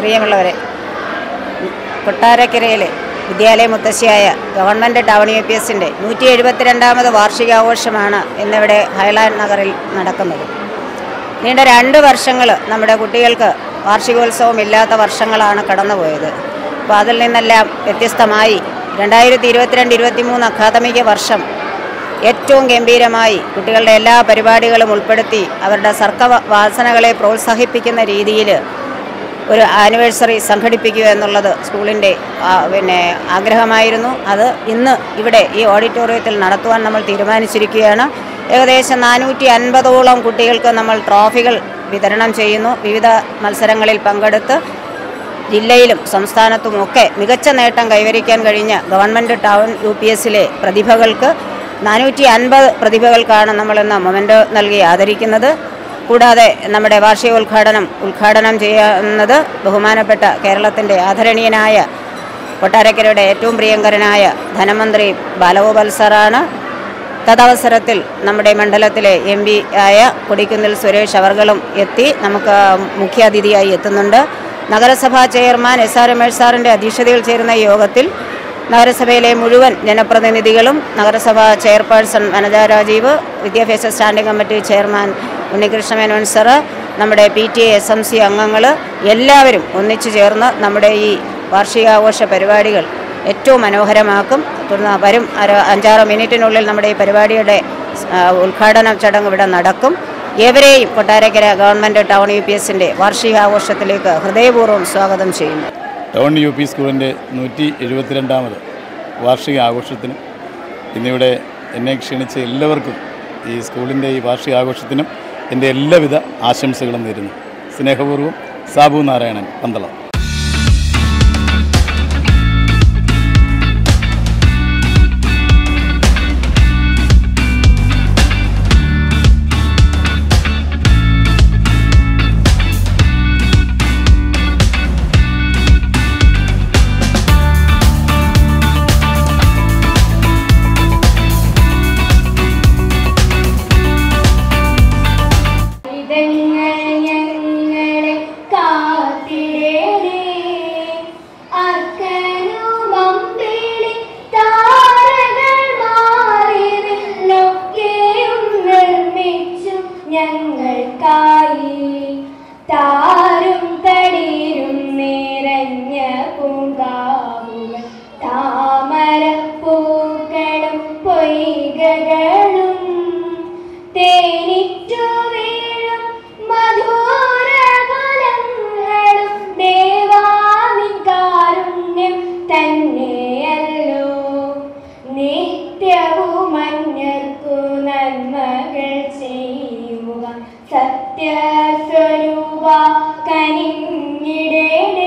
പ്രിയമുള്ളവരെ കൊട്ടാരക്കരയിലെ വിദ്യാലയ മുത്തശ്ശിയായ ഗവൺമെൻറ് ടൗൺ യു പി എസിൻ്റെ നൂറ്റി എഴുപത്തിരണ്ടാമത് വാർഷികാഘോഷമാണ് ഇന്നിവിടെ ഹൈലാൻഡ് നഗറിൽ നടക്കുന്നത് നീണ്ട രണ്ട് വർഷങ്ങൾ നമ്മുടെ കുട്ടികൾക്ക് വാർഷികോത്സവം ഇല്ലാത്ത വർഷങ്ങളാണ് കടന്നുപോയത് അപ്പോൾ അതിൽ നിന്നെല്ലാം വ്യത്യസ്തമായി രണ്ടായിരത്തി ഇരുപത്തിരണ്ട് ഇരുപത്തിമൂന്ന് അക്കാദമിക വർഷം ഏറ്റവും ഗംഭീരമായി കുട്ടികളുടെ എല്ലാ പരിപാടികളും ഉൾപ്പെടുത്തി അവരുടെ സർക്ക വാസനകളെ പ്രോത്സാഹിപ്പിക്കുന്ന രീതിയിൽ ഒരു ആനിവേഴ്സറി സംഘടിപ്പിക്കുക എന്നുള്ളത് സ്കൂളിൻ്റെ ആ, പിന്നെ ആഗ്രഹമായിരുന്നു അത് ഇന്ന് ഇവിടെ ഈ ഓഡിറ്റോറിയത്തിൽ നടത്തുവാൻ നമ്മൾ തീരുമാനിച്ചിരിക്കുകയാണ് ഏകദേശം നാനൂറ്റി അൻപതോളം കുട്ടികൾക്ക് നമ്മൾ ട്രോഫികൾ വിതരണം ചെയ്യുന്നു വിവിധ മത്സരങ്ങളിൽ പങ്കെടുത്ത് ജില്ലയിലും സംസ്ഥാനത്തുമൊക്കെ മികച്ച നേട്ടം കൈവരിക്കാൻ കഴിഞ്ഞ ഗവൺമെൻറ് ടൗൺ യു പി എസിലെ പ്രതിഭകൾക്ക് നാനൂറ്റി അൻപത് പ്രതിഭകൾക്കാണ് നമ്മളിന്ന് മൊമെൻ്റ് നൽകി ആദരിക്കുന്നത് കൂടാതെ നമ്മുടെ വാർഷികോദ്ഘാടനം ഉദ്ഘാടനം ചെയ്യുന്നത് ബഹുമാനപ്പെട്ട കേരളത്തിൻ്റെ ആദരണീയനായ കൊട്ടാരക്കരയുടെ ഏറ്റവും പ്രിയങ്കരനായ ധനമന്ത്രി ബാലഗോപാൽ സാറാണ് തദവസരത്തിൽ നമ്മുടെ മണ്ഡലത്തിലെ എം പി ആയ കൊടിക്കുന്നിൽ സുരേഷ് അവർകളും എത്തി നമുക്ക് മുഖ്യാതിഥിയായി എത്തുന്നുണ്ട് നഗരസഭാ ചെയർമാൻ എസ് ആർ രമേഷ് സാറിൻ്റെ അധ്യക്ഷതയിൽ ചേരുന്ന ഈ യോഗത്തിൽ നഗരസഭയിലെ മുഴുവൻ ജനപ്രതിനിധികളും നഗരസഭാ ചെയർപേഴ്സൺ വനജ രാജീവ് വിദ്യാഭ്യാസ standing committee chairman Unnikrishna Menon sir നമ്മുടെ P T S M C അംഗങ്ങൾ എല്ലാവരും ഒന്നിച്ചു ചേർന്ന് നമ്മുടെ ഈ വാർഷികാഘോഷ പരിപാടികൾ ഏറ്റവും മനോഹരമാക്കും തുടർന്ന് വരും അര അഞ്ചാറ് മിനിറ്റിനുള്ളിൽ നമ്മുടെ ഈ പരിപാടിയുടെ ആ, ഉദ്ഘാടന ചടങ്ങ് ഇവിടെ നടക്കും ഏവരെയും Kottarakkara government town U P എസിൻ്റെ വാർഷികാഘോഷത്തിലേക്ക് ഹൃദയപൂർവ്വം സ്വാഗതം ചെയ്യുന്നു ടൗൺ യു പി സ്കൂളിൻ്റെ നൂറ്റി എഴുപത്തിരണ്ടാമത് വാർഷിക ആഘോഷത്തിനും ഇന്നിവിടെ എന്നെ ക്ഷണിച്ച എല്ലാവർക്കും ഈ സ്കൂളിൻ്റെ ഈ വാർഷിക ആഘോഷത്തിനും എൻ്റെ എല്ലാവിധ ആശംസകളും നേരുന്നു സ്നേഹപൂർവ്വം സാബു നാരായണൻ പന്തളം ഇതങ്ങൾ ഞങ്ങളെ കാത്തിടേണേ അർക്കനുമമ്പിളി താരകൾ മാറിവില്ലൊക്കെയും നിർമ്മിച്ചു ഞങ്ങൾക്കായി താരും തടിരും നിറഞ്ഞ പൂങ്കാവുകൾ താമരപ്പൂക്കളും പൊയ്കകളും തേനിറ്റു വീഴും മധുരഫലങ്ങളും ദേവാനിൻ കാരുണ്യം തന്നെയല്ലോ നിത്യവും അന്യർക്കു നന്മകൾ ചെയ്യുക സത്യസ്വരൂപ കനിഞ്ഞിടേണേ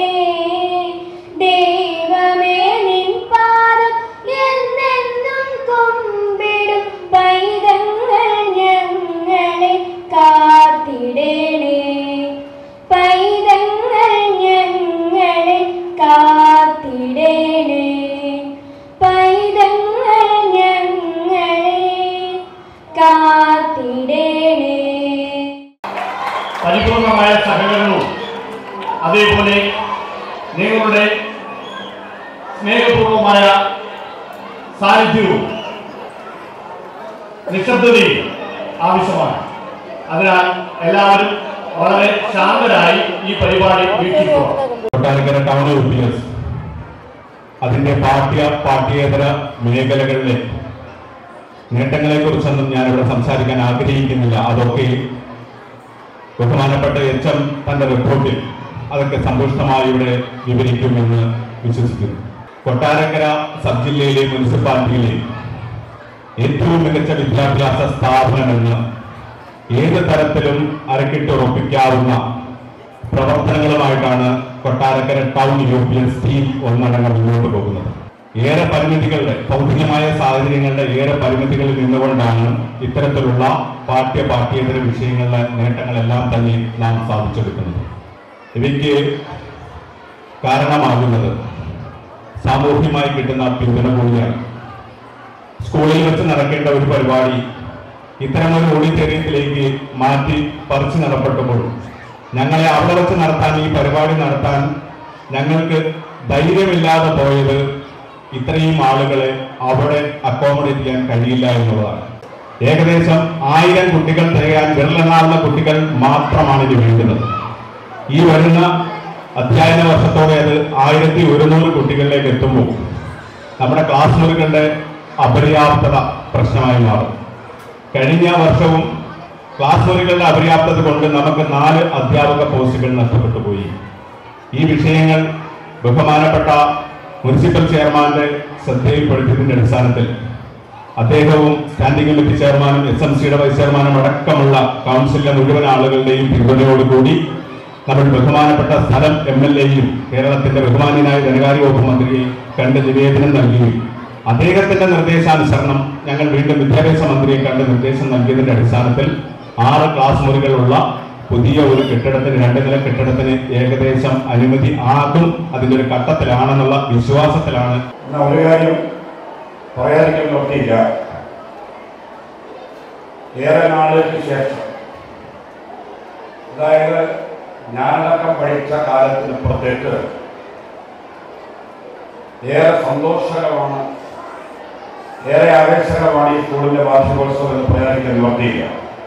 ദൈവമേ നിൻ പാദം എന്നെന്നും കൊമ്പിടും പൈതങ്ങൾ ഞങ്ങളെ കാത്തിടേണേ പൈതങ്ങൾ ഞങ്ങളെ കാത്തിടേണേ പൈതങ്ങൾ ഞങ്ങളെ കാത്തിടേണേ പരിപൂർണമായ സഹകരണവും അതേപോലെ നിങ്ങളുടെ സ്നേഹപൂർവമായ സാന്നിധ്യവും നിശബ്ദതയും ആവശ്യമാണ് അതിനാൽ എല്ലാവരും വളരെ ശാന്തരായി ഈ പരിപാടി വീക്ഷിക്കുക Kottarakkara town U P S അതിന്റെ പാഠ്യ പാഠ്യേതര മേഖലകളിലെ നേട്ടങ്ങളെ കുറിച്ചൊന്നും ഞാനിവിടെ സംസാരിക്കാൻ ആഗ്രഹിക്കുന്നില്ല അതൊക്കെ ബഹുമാനപ്പെട്ട എച്ച് എം തന്റെ റിപ്പോർട്ടിൽ അതൊക്കെ സമ്പുഷ്ടമായി ഇവിടെ വിവരിക്കുമെന്ന് വിശ്വസിക്കുന്നു കൊട്ടാരക്കര സബ് ജില്ലയിലെ മുനിസിപ്പാലിറ്റിയിലെ ഏറ്റവും മികച്ച വിദ്യാഭ്യാസ സ്ഥാപനമെന്ന് ഏത് തരത്തിലും അരക്കിട്ടുറപ്പിക്കാവുന്ന പ്രവർത്തനങ്ങളുമായിട്ടാണ് Kottarakkara town U P S team ഒന്നടങ്കം മുന്നോട്ട് പോകുന്നത് ഏറെ പരിമിതികളുടെ ഭൗതികമായ സാഹചര്യങ്ങളുടെ ഏറെ പരിമിതികളിൽ നിന്നുകൊണ്ടാണ് ഇത്തരത്തിലുള്ള പാഠ്യ പാഠ്യേതര വിഷയങ്ങളിലെ നേട്ടങ്ങളെല്ലാം തന്നെ നാം സാധിച്ചെടുക്കുന്നത് ഇവയ്ക്ക് കാരണമാകുന്നത് സാമൂഹ്യമായി കിട്ടുന്ന പിന്തുണ കൂടിയാണ് സ്കൂളിൽ വെച്ച് നടക്കേണ്ട ഒരു പരിപാടി ഇത്തരമൊരു ഓഡിറ്റോറിയത്തിലേക്ക് മാറ്റി പറിച്ചു നടപ്പെട്ടപ്പോൾ ഞങ്ങളെ അവിടെ വെച്ച് നടത്താൻ ഈ പരിപാടി നടത്താൻ ഞങ്ങൾക്ക് ധൈര്യമില്ലാതെ പോയത് ഇത്രയും ആളുകളെ അവിടെ അക്കോമഡേറ്റ് ചെയ്യാൻ കഴിയില്ല എന്നുള്ളതാണ് ഏകദേശം ആയിരം കുട്ടികൾ തികയാൻ വിരലെണ്ണാവുന്ന കുട്ടികൾ മാത്രമാണ് ഇനി വേണ്ടുന്നത് ഈ വരുന്ന അധ്യയന വർഷത്തോടെ അത് ആയിരത്തി ഒരുന്നൂറ് കുട്ടികളിലേക്ക് എത്തുമ്പോൾ നമ്മുടെ ക്ലാസ് മുറികളുടെ അപര്യാപ്തത പ്രശ്നമായി മാറും കഴിഞ്ഞ വർഷവും ക്ലാസ് മുറികളുടെ അപര്യാപ്തത കൊണ്ട് നമുക്ക് നാല് അധ്യാപക പോസ്റ്റുകൾ നഷ്ടപ്പെട്ടു പോയി ഈ വിഷയങ്ങൾ ബഹുമാനപ്പെട്ട മുനിസിപ്പൽ ചെയർമാന്റെ ശ്രദ്ധയിൽപ്പെടുത്തിയതിന്റെ അടിസ്ഥാനത്തിൽ അദ്ദേഹവും സ്റ്റാൻഡിംഗ് കമ്മിറ്റി ചെയർമാനും എസ് എം സിയുടെ വൈസ് ചെയർമാനും അടക്കമുള്ള കൗൺസിലിലെ മുഴുവൻ ആളുകളുടെയും പിന്തുണയോടുകൂടി നമ്മൾ ബഹുമാനപ്പെട്ട സ്ഥലം എം എൽ എയും കേരളത്തിന്റെ ബഹുമാന്യനായ ധനകാര്യ വകുപ്പ് മന്ത്രിയെയും കണ്ട് നിവേദനം നൽകുകയും അദ്ദേഹത്തിന്റെ നിർദ്ദേശാനുസരണം ഞങ്ങൾ വീണ്ടും വിദ്യാഭ്യാസ മന്ത്രിയെ കണ്ട് നിർദ്ദേശം നൽകിയതിന്റെ അടിസ്ഥാനത്തിൽ ആറ് ക്ലാസ് മുറികളുള്ള പുതിയ ഒരു കെട്ടിടത്തിന് രണ്ട് നില കെട്ടിടത്തിന് ഏകദേശം അനുമതി ആകും അതിന്റെ ഒരു ഘട്ടത്തിലാണെന്നുള്ള വിശ്വാസത്തിലാണ് എന്നാൽ ഒരു കാര്യം പറയാതിരിക്കാൻ നോക്കിയില്ല ഏറെ നാളുകൾക്ക് ശേഷം അതായത് ഞാനടക്കം പഠിച്ച കാലത്തിനപ്പുറത്തേക്ക് ഏറെ സന്തോഷകരമാണ് ഏറെ ആവേശകരമാണ് ഈ സ്കൂളിന്റെ വാർഷികോത്സവം എന്ന് പറയാതിരിക്കാൻ നിവർത്തിയില്ല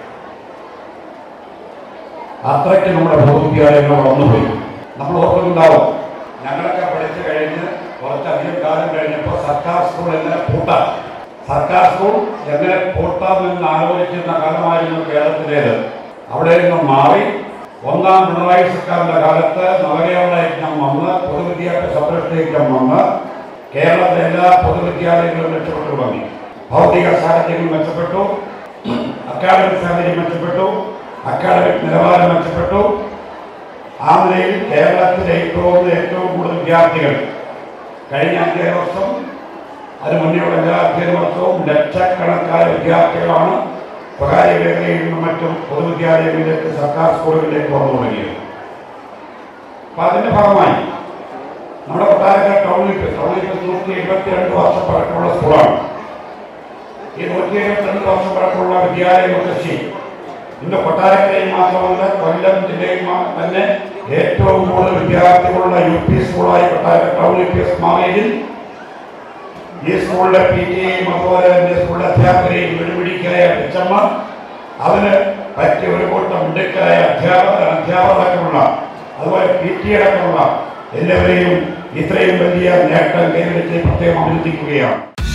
അത്രയ്ക്ക് നമ്മുടെ പൊതുവിദ്യാലയങ്ങൾ വളർന്നുപോയി നമ്മൾ ഓർക്കുന്നുണ്ടാവും ഞങ്ങളൊക്കെ പഠിച്ചു കഴിഞ്ഞ് കുറച്ചധികം കാലം കഴിഞ്ഞപ്പോൾ സർക്കാർ സ്കൂൾ എങ്ങനെ പൂട്ടാം സർക്കാർ സ്കൂൾ എങ്ങനെ പൂട്ടാമെന്ന് ആലോചിക്കുന്ന കാലമായിരുന്നു കേരളത്തിലേത് അവിടെ നിന്ന് മാറി ഒന്നാം പിണറായി സർക്കാരിന്റെ കാലത്ത് നവകേരള യജ്ഞം വന്ന് പൊതുവിദ്യാഭ്യാസ സംരക്ഷണ യജ്ഞം വന്ന് കേരളത്തിലെ എല്ലാ പൊതുവിദ്യാലയങ്ങളും മെച്ചപ്പെട്ടു തുടങ്ങി ഭൗതിക സാഹചര്യം മെച്ചപ്പെട്ടു അക്കാഡമിക് സാഹചര്യം മെച്ചപ്പെട്ടു അക്കാഡമിക് നിലവാരം മെച്ചപ്പെട്ടു ആ നിലയിൽ കേരളത്തിലെ ഏറ്റവും ഏറ്റവും കൂടുതൽ വിദ്യാർത്ഥികൾ കഴിഞ്ഞ അധ്യയന വർഷം അതിന് മുന്നേയുള്ള എല്ലാ അധ്യയന വർഷവും ലക്ഷക്കണക്കായ വിദ്യാർത്ഥികളാണ് സ്വകാര്യ മേഖലയിൽ നിന്നും മറ്റും പൊതുവിദ്യാലയങ്ങളിലേക്ക് സർക്കാർ സ്കൂളുകളിലേക്ക് വന്നു തുടങ്ങിയത് അപ്പൊ അതിന്റെ ഭാഗമായി നമ്മുടെ കൊട്ടാരക്കര ടൗണിൽ ടൗണിൽ നൂറ്റി എഴുപത്തി രണ്ട് വർഷം പഴക്കമുള്ള സ്കൂളാണ് ഈ നൂറ്റി എഴുപത്തിരണ്ട് വർഷം പഴക്കമുള്ള വിദ്യാലയ മുത്തശ്ശി ഇന്ന് കൊട്ടാരക്കരയിൽ മാത്രമല്ല കൊല്ലം ജില്ലയിൽ മാ- തന്നെ ഏറ്റവും കൂടുതൽ വിദ്യാർത്ഥികളുള്ള യു പി സ്കൂളായി Kottarakkara town U P S മാറിയതിൽ ഈ സ്കൂളിലെ പി ടി എയും അതുപോലെ തന്നെ സ്കൂളിലെ അധ്യാപകരെയും വെളിപിടിക്കലായ അച്ഛമ്മ അതിന് പറ്റിയ ഒരു കൂട്ടം മിടുക്കരായ അധ്യാപക അധ്യാപകരടക്കമുള്ള അതുപോലെ പി ടി അടക്കമുള്ള എല്ലാവരെയും ഇത്രയും വലിയ നേട്ടം കൈവരിച്ച് പ്രത്യേകം അഭിനന്ദിക്കുകയാണ്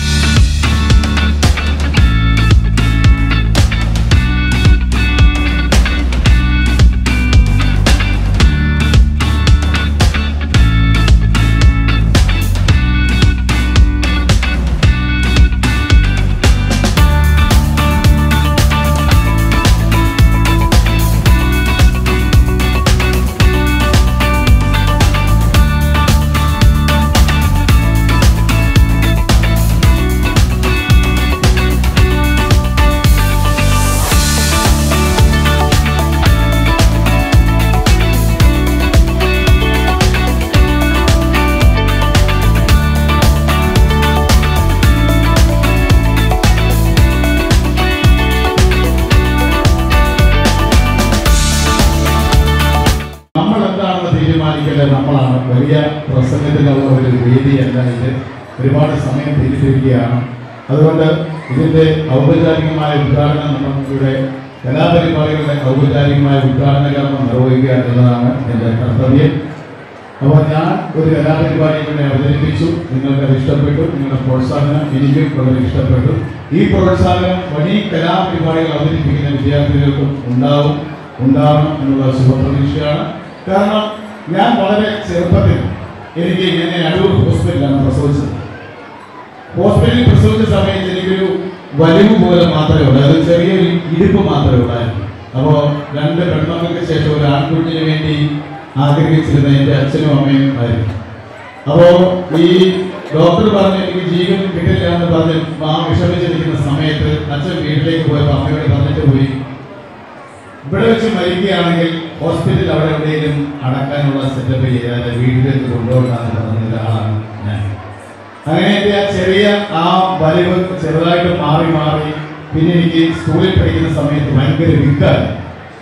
നമ്മൾ എന്താണെന്ന് തീരുമാനിക്കേണ്ടത് നമ്മളാണ് വലിയ പ്രസംഗത്തിനുള്ള ഒരു വേദിയല്ല ഇത് ഒരുപാട് സമയം തിരിച്ചിരിക്കുകയാണ് അതുകൊണ്ട് ഇതിന്റെ ഔപചാരികമായ ഉദ്ഘാടനം നമ്മളിവിടെ കലാപരിപാടികളുടെ ഔപചാരികമായ ഉദ്ഘാടന കർമ്മം നിർവഹിക്കുക എന്നതാണ് എൻ്റെ കർത്തവ്യം അപ്പോൾ ഞാൻ ഒരു കലാപരിപാടി ഇവിടെ അവതരിപ്പിച്ചു നിങ്ങൾക്ക് അത് ഇഷ്ടപ്പെട്ടു നിങ്ങളുടെ പ്രോത്സാഹനം എനിക്കും വളരെ ഇഷ്ടപ്പെട്ടു ഈ പ്രോത്സാഹനം വലിയ കലാപരിപാടികൾ അവതരിപ്പിക്കുന്ന വിദ്യാർത്ഥികൾക്കും ഉണ്ടാവും ഉണ്ടാവണം എന്നുള്ള ശുഭപ്രതീക്ഷയാണ് കാരണം ഞാൻ വളരെ ചെറുപ്പത്തിൽ എനിക്ക് എന്നെ അടൂർ ഹോസ്പിറ്റലാണ് പ്രസവിച്ചത് ഹോസ്പിറ്റലിൽ പ്രസവിച്ച സമയത്ത് എനിക്കൊരു വലിവ് പോലെ മാത്രമേ ഉള്ളൂ അത് ചെറിയൊരു ഇടുപ്പ് മാത്രമേ ഉള്ളായിരുന്നു അപ്പോൾ രണ്ട് പെൺമക്കൾക്ക് ശേഷം ഒരു ആൺകുഞ്ഞിന് വേണ്ടി ആഗ്രഹിച്ചിരുന്ന എൻ്റെ അച്ഛനും അമ്മയും ആയിരുന്നു അപ്പോൾ ഈ ഡോക്ടർ പറഞ്ഞു എനിക്ക് ജീവൻ കിട്ടില്ല എന്ന് പറഞ്ഞ് ആ വിഷമിച്ചിരിക്കുന്ന സമയത്ത് അച്ഛൻ വീട്ടിലേക്ക് പോയപ്പോൾ അമ്മയോട് പറഞ്ഞിട്ട് പോയി ഇവിടെ വെച്ച് മരിക്കുകയാണെങ്കിൽ ഹോസ്പിറ്റലിൽ അവിടെ എവിടെയെങ്കിലും അടക്കാനുള്ള സെറ്റപ്പ് ചെയ്യാതെ വീട്ടിലേക്ക് കൊണ്ടുപോകണമെന്ന് പറഞ്ഞ ഒരാളാണ് ഞാൻ അങ്ങനെ എൻ്റെ ആ ചെറിയ ആ വലിവ് ചെറുതായിട്ട് മാറി മാറി പിന്നെ എനിക്ക് സ്കൂളിൽ പഠിക്കുന്ന സമയത്ത് ഭയങ്കര വിക്കായി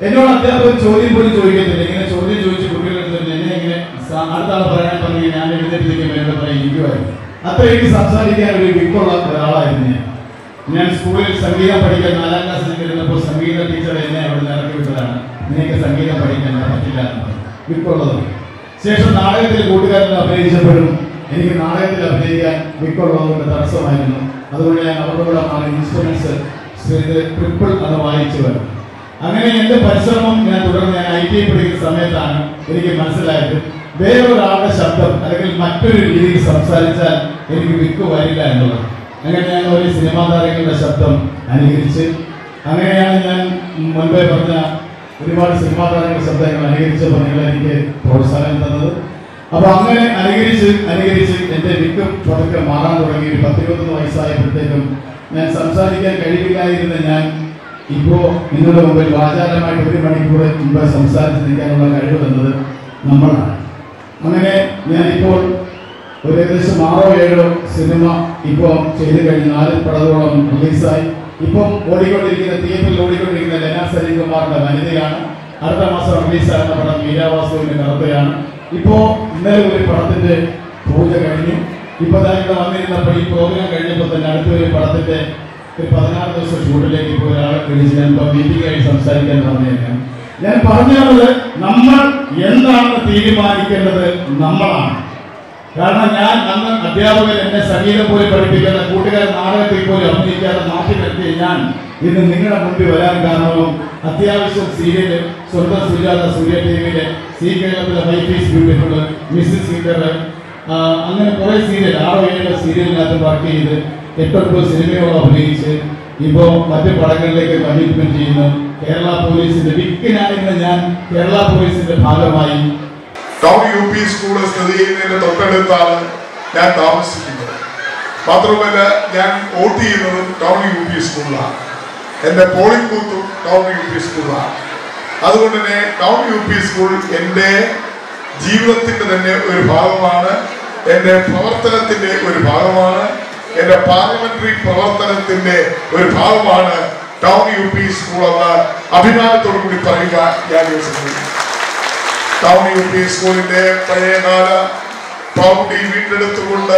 എന്നോട് അധ്യാപകർ ചോദ്യം പോലും ചോദിക്കത്തില്ല ഇങ്ങനെ ചോദ്യം ചോദിച്ച് കുട്ടികളെടുത്ത് എന്നെ ഇങ്ങനെ സ- അടുത്ത ആൾ പറയാൻ പറഞ്ഞു ഞാൻ എഴുന്നേറ്റിലേക്ക് എന്നോട് പറയാൻ ഇരിക്കുമായിരുന്നു അത്ര എനിക്ക് സംസാരിക്കാൻ ഒരു വിക്കുള്ള ഒരാളായിരുന്നു ഞാൻ ഞാൻ സ്കൂളിൽ സംഗീതം പഠിക്കാൻ നാലാം ക്ലാസ്സിൽ ഇരുന്നപ്പോൾ സംഗീത ടീച്ചർ എന്നെ അവിടെ നിന്ന് ഇറക്കി വിട്ടതാണ് നിനക്ക് സംഗീതം പഠിക്കാൻ പറ്റില്ല എന്ന് പറഞ്ഞു. വിക്കുള്ളത് ശേഷം നാടകത്തിൽ കൂട്ടുകാരൻ അഭിനയിച്ചപ്പോഴും എനിക്ക് നാടകത്തിൽ അഭിനയിക്കാൻ വിക്കുള്ളതുകൊണ്ട് തടസ്സമായിരുന്നു അതുകൊണ്ട് ഞാൻ അവരുടെ കൂടെ മാറി ഇൻസ്ട്രുമെന്റ്സ് ട്രിപ്പിൾ അത് വായിച്ചു വരും അങ്ങനെ എന്റെ പരിശ്രമം ഞാൻ തുടർന്ന് ഞാൻ ഐ ടി പഠിക്കുന്ന സമയത്താണ് എനിക്ക് മനസ്സിലായത് വേറൊരാളുടെ ശബ്ദം അല്ലെങ്കിൽ മറ്റൊരു രീതിയിൽ സംസാരിച്ചാൽ എനിക്ക് വിക്ക് വരില്ല എന്നുള്ളത് അങ്ങനെ ഞാൻ ഒരു സിനിമാ താരങ്ങളുടെ ശബ്ദം അനുകരിച്ച് അങ്ങനെയാണ് ഞാൻ മുൻപേ പറഞ്ഞ ഒരുപാട് സിനിമാ താരങ്ങളുടെ ശബ്ദങ്ങൾ അനുകരിച്ചപ്പോൾ നിങ്ങൾ എനിക്ക് പ്രോത്സാഹനം തന്നത് അപ്പൊ അങ്ങനെ അനുകരിച്ച് അനുകരിച്ച് എന്റെ വിക്കും പതുക്കെ മാറാൻ തുടങ്ങി ഒരു പത്തിരുപത്തൊന്ന് വയസ്സായപ്പോഴത്തേക്കും ഞാൻ സംസാരിക്കാൻ കഴിവില്ലായിരുന്ന ഞാൻ ഇപ്പോ നിങ്ങളുടെ മുമ്പിൽ വാചാലമായിട്ട് ഒരു മണിക്കൂർ മുമ്പ് സംസാരിച്ച് നിൽക്കാനുള്ള കഴിവ് തന്നത് നമ്മളാണ് അങ്ങനെ ഞാനിപ്പോൾ ഒരു ഏകദേശം ആറോ ഏഴോ സിനിമ ഇപ്പോൾ ചെയ്തു കഴിഞ്ഞ് നാല് പടത്തോളം റിലീസായി ഇപ്പം ഓടിക്കൊണ്ടിരിക്കുന്ന തിയേറ്ററിൽ ഓടിക്കൊണ്ടിരിക്കുന്ന ലെന സലീംകുമാറിന്റെ വനിതയാണ് അടുത്ത മാസം റിലീസാകുന്ന പടം മീരാവാസുവിന്റെ കറുത്തയാണ് ഇപ്പോ ഇന്നലെ ഒരു പടത്തിന്റെ പൂജ കഴിഞ്ഞു ഇപ്പൊ ദാ ഇവിടെ വന്നിരുന്നപ്പോൾ ഈ പ്രോഗ്രാം കഴിഞ്ഞപ്പോൾ തന്നെ അടുത്തൊരു പടത്തിന്റെ ഒരു പതിനാറ് ദിവസം ഷൂട്ടിലേക്ക് ഇപ്പോൾ ഒരാളെ വിളിച്ച് ഞാൻ ഇപ്പൊ മീറ്റിംഗ് ആയി സംസാരിക്കാൻ പറഞ്ഞേക്കാം ഞാൻ പറഞ്ഞത് നമ്മൾ എന്താണെന്ന് തീരുമാനിക്കേണ്ടത് നമ്മളാണ് കാരണം ഞാൻ അന്ന് അധ്യാപകൻ എന്നെ സംഗീതം പോലും പഠിപ്പിക്കുന്ന കൂട്ടുകാരൻ നാടകത്തിൽ പോലും അഭിനയിക്കാതെ മാറ്റി നിർത്തിയ ഞാൻ ഇന്ന് നിങ്ങളുടെ മുമ്പിൽ വരാൻ കാരണവും അത്യാവശ്യം സീരിയല് സ്വന്തം സുജാത സൂര്യ ടി വിയിലെ സി കേരളത്തിലെ high fees beautiful Mrs seater അങ്ങനെ കുറെ സീരിയൽ ആറോ ഏഴോ സീരിയലിനകത്ത് വർക്ക് ചെയ്ത് എട്ടൊമ്പത് സിനിമയോളം അഭിനയിച്ച് ഇപ്പോൾ മറ്റു പടങ്ങളിലേക്ക് കമ്മിറ്റ്മെന്റ് ചെയ്യുന്നു കേരള പോലീസിന്റെ വിക്കിനായിരുന്ന ഞാൻ കേരള പോലീസിന്റെ ഭാഗമായി ടൗൺ യു പി സ്കൂൾ സ്ഥിതി ചെയ്യുന്നതിന്റെ തൊട്ടടുത്താണ് ഞാൻ താമസിക്കുന്നത് മാത്രമല്ല ഞാൻ വോട്ട് ചെയ്യുന്നതും ടൗൺ യു പി സ്കൂളിലാണ് എൻ്റെ പോളിംഗ് ബൂത്തും ടൗൺ യു പി സ്കൂളിലാണ് അതുകൊണ്ട് തന്നെ ടൗൺ യു പി സ്കൂൾ എൻ്റെ ജീവിതത്തിന്റെ തന്നെ ഒരു ഭാഗമാണ് എൻ്റെ പ്രവർത്തനത്തിന്റെ ഒരു ഭാഗമാണ് എൻ്റെ പാർലമെന്ററി പ്രവർത്തനത്തിന്റെ ഒരു ഭാഗമാണ് ടൗൺ യു പി സ്കൂൾ എന്ന് അഭിമാനത്തോടു കൂടി പറയുക ഞാൻ യോജിക്കുന്നു ടൗൺ യു പി സ്കൂളിന്റെ പഴയകാല പ്രൗഢി വീണ്ടെടുത്തുകൊണ്ട്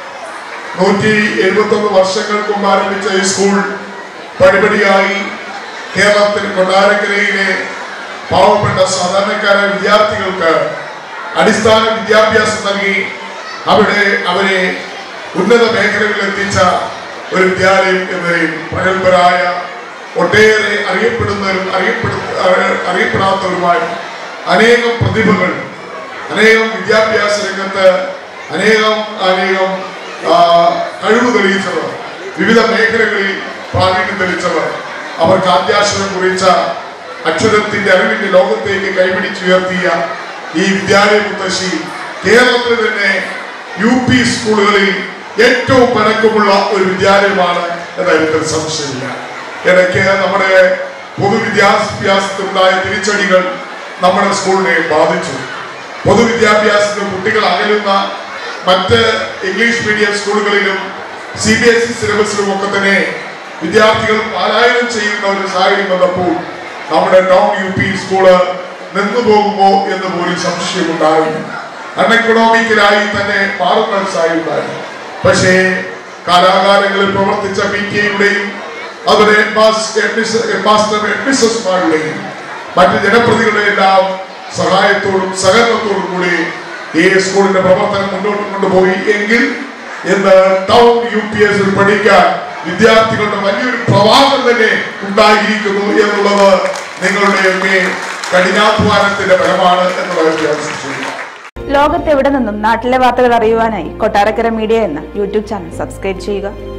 നൂറ്റി എഴുപത്തൊന്ന് വർഷങ്ങൾക്ക് മുമ്പ് ആരംഭിച്ച ഈ സ്കൂൾ പടിപടിയായി കേരളത്തിൽ കൊട്ടാരക്കരയിലെ പാവപ്പെട്ട സാധാരണക്കാരായ വിദ്യാർത്ഥികൾക്ക് അടിസ്ഥാന വിദ്യാഭ്യാസം നൽകി അവിടെ അവരെ ഉന്നത മേഖലകളിൽ എത്തിച്ച ഒരു വിദ്യാലയം എന്നതിൽ പ്രഗത്ഭരായ ഒട്ടേറെ അറിയപ്പെടുന്നവരും അറിയപ്പെടു അറി- അറിയപ്പെടാത്തവരുമായ അനേകം പ്രതിഭകൾ അനേകം വിദ്യാഭ്യാസ രംഗത്ത് അനേകം അനേകം ആ, കഴിവ് തെളിയിച്ചവർ വിവിധ മേഖലകളിൽ പ്രാവീണ്യം തെളിയിച്ചവർ അവർക്ക് ആദ്യാശ്രയം കുറിച്ച അക്ഷരത്തിന്റെ അറിവിന്റെ ലോകത്തേക്ക് കൈപിടിച്ചുയർത്തിയ ഈ വിദ്യാലയ മുത്തശ്ശി കേരളത്തിൽ തന്നെ യു പി സ്കൂളുകളിൽ ഏറ്റവും പഴക്കമുള്ള ഒരു വിദ്യാലയമാണ് എന്നതിൽ സംശയമില്ല ഇടയ്ക്ക് നമ്മുടെ പൊതുവിദ്യാഭ്യാസത്തിലുണ്ടായ തിരിച്ചടികൾ നമ്മുടെ സ്കൂളിനെ ബാധിച്ചു പൊതുവിദ്യാഭ്യാസത്തിൽ കുട്ടികൾ അകലുന്ന മറ്റ് ഇംഗ്ലീഷ് മീഡിയം സ്കൂളുകളിലും സി ബി എസ് ഇ സിലബസിലും ഒക്കെ തന്നെ വിദ്യാർത്ഥികൾ പാലായനം ചെയ്യുന്ന ഒരു സാഹചര്യം വന്നപ്പോൾ നമ്മുടെ ടൗൺ യു പി സ്കൂള് നിന്നു പോകുമോ എന്ന് പോലും സംശയമുണ്ടായി അൺഎക്കണോമിക്കലായി തന്നെ മാറുന്ന ഒരു സാഹചര്യം ഉണ്ടായി പക്ഷേ കാലാകാലങ്ങളിൽ പ്രവർത്തിച്ച പി ടി എയുടെയും അതുപോലെ മാസ്റ്റർ ഹെഡ്മിസ്ട്രസ്മാരുടെയും മറ്റ് ജനപ്രതികളുടെ എല്ലാം സഹായത്തോടും സഹകരണത്തോടും കൂടി ഈ സ്കൂളിന്റെ പ്രവർത്തനം മുന്നോട്ട് കൊണ്ടുപോയി എങ്കിൽ ഇന്ന് ടൗൺ യു പി എസിൽ പഠിക്കാൻ വിദ്യാർത്ഥികളുടെ വലിയൊരു പ്രവാഹം തന്നെ ഉണ്ടായിരിക്കുന്നു എന്നുള്ളത് നിങ്ങളുടെയൊക്കെ കഠിനാധ്വാനത്തിന്റെ ഫലമാണ് എന്നുള്ളത് ഞാൻ വിശ്വസിക്കുന്നു ലോകത്തെവിടെ നിന്നും നാട്ടിലെ വാർത്തകൾ അറിയുവാനായി കൊട്ടാരക്കര മീഡിയ എന്ന യൂട്യൂബ് ചാനൽ സബ്സ്ക്രൈബ് ചെയ്യുക